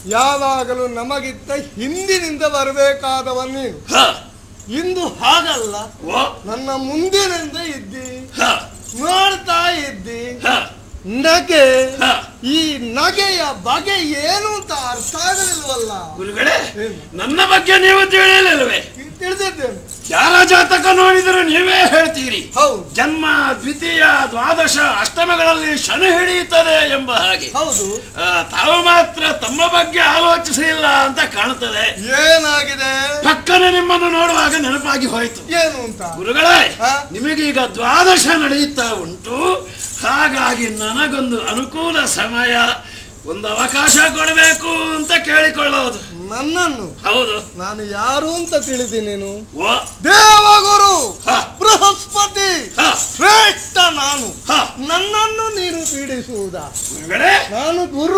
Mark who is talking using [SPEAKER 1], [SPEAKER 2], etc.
[SPEAKER 1] ಯಾವಾಗಲೂ ನಮಗಿಂತ ಹಿಂದಿನಿಂದ ಬರಬೇಕಾದವ ನೀನು
[SPEAKER 2] ಹ,
[SPEAKER 1] ಇಂದು ಹಾಗಲ್ಲ
[SPEAKER 2] ಓ,
[SPEAKER 1] ನನ್ನ ಮುಂದಿನಿಂದ ಇದ್ದಿ
[SPEAKER 2] ಹ,
[SPEAKER 1] ನೋಡ್ತಾ ಇದ್ದಿ
[SPEAKER 2] ಹ,
[SPEAKER 1] ನಗೆ
[SPEAKER 2] ಹ.
[SPEAKER 1] ಈ ನಗೆಯ ಬಗೆ ಏನು ಅಂತ ಅರ್ಥ ಆಗಲಿಲ್ವಲ್ಲ
[SPEAKER 2] ಗುರುಗಳೇ
[SPEAKER 1] ಏನು?
[SPEAKER 2] ನನ್ನ ಬಗ್ಗೆ ನೀವು ತಿಳಿಯಲಿಲ್ಲವೇ
[SPEAKER 1] ತಿಳಿದಿದ್ದೇನೆ
[SPEAKER 2] ಯಾರ ಜಾತಕ ನೋಡಿದರೂ ನೀವೇ ಹೇಳ್ತೀರಿ
[SPEAKER 1] ಹೌದು
[SPEAKER 2] ಜನ್ಮ ದ್ವಿತೀಯ ದ್ವಾದಶ ಅಷ್ಟಮಗಳಲ್ಲಿ ಶನಿ ಹಿಡಿಯುತ್ತದೆ ಎಂಬ ಹಾಗೆ
[SPEAKER 1] ಹೌದು
[SPEAKER 2] ಆ, ತಾವು ಮಾತ್ರ ತಮ್ಮ ಬಗ್ಗೆ ಆಲೋಚಿಸಲಿಲ್ಲ ಅಂತ ಕಾಣುತ್ತದೆ
[SPEAKER 1] ಏನಾಗಿದೆ
[SPEAKER 2] ಪಕ್ಕನೆ ನಿಮ್ಮನ್ನು ನೋಡುವಾಗ ನೆನಪಾಗಿ ಹೋಯಿತು
[SPEAKER 1] ಏನು ಅಂತ
[SPEAKER 2] ಗುರುಗಳೇ
[SPEAKER 1] ಹಾ?
[SPEAKER 2] ನಿಮಗೀಗ ದ್ವಾದಶ ನಡೆಯುತ್ತಾ ಉಂಟು ಹಾಗಾಗಿ ನನಗೊಂದು ಅನುಕೂಲ ಸಮಯ ಒಂದು ಅವಕಾಶ ಕೊಡಬೇಕು ಅಂತ ಕೇಳಿಕೊಳ್ಳೋದು
[SPEAKER 1] ನನ್ನನ್ನು
[SPEAKER 2] ಹೌದು
[SPEAKER 1] ನಾನು ಯಾರು ಅಂತ ತಿಳಿದಿ ನೀನು
[SPEAKER 2] ಓ
[SPEAKER 1] ದೇವಗುರು
[SPEAKER 2] ಹ,
[SPEAKER 1] ಬೃಹಸ್ಪತಿ
[SPEAKER 2] ಹ,
[SPEAKER 1] ಶ್ರೇಷ್ಠ ನಾನು
[SPEAKER 2] ಹ.
[SPEAKER 1] ನನ್ನನ್ನು ನೀನು ಪೀಡಿಸುವುದಾ
[SPEAKER 2] ಗುರುಗಳೇ
[SPEAKER 1] ನಾನು ಗುರು